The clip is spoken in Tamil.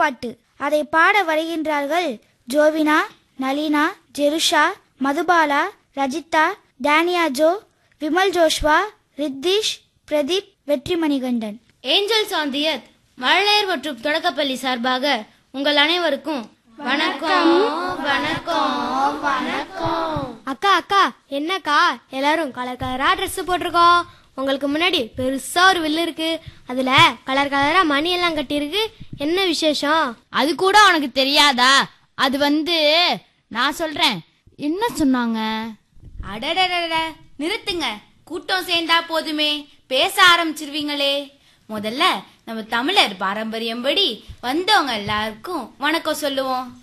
பாட்டு அதை பாட வருகின்றார்கள் Jovina Nalina Jerusha Madhubala Rajitha Daniya Jo Vimal Joshua Ritheesh Pradeep Vetrimanikandan angels on the earth மழலையர் மற்றும் தொடக்கப்பள்ளி சார்பாக உங்கள் அனைவருக்கும் வணக்கம் வணக்கம் வணக்கம் அக்கா அக்கா என்னக்கா எல்லாரும் கலர் கலரா Dress போட்டிருக்கோம் உங்களுக்கு முன்னாடி பெருசா ஒரு வில்லு இருக்கு அதுல கலர் கலரா மணி எல்லாம் கட்டியிருக்கு என்ன விசேஷம் அது கூட உனக்கு தெரியாதா அது வந்து நான் சொல்றேன் என்ன சொன்னாங்க அடடடட நிறுத்துங்க கூட்டம் சேர்ந்தா போதுமே பேச ஆரம்பிச்சிருவீங்களே முதல்ல நம்ம தமிழர் பாரம்பரியம்படி வந்தவங்க எல்லாருக்கும் வணக்கம் சொல்லுவோம்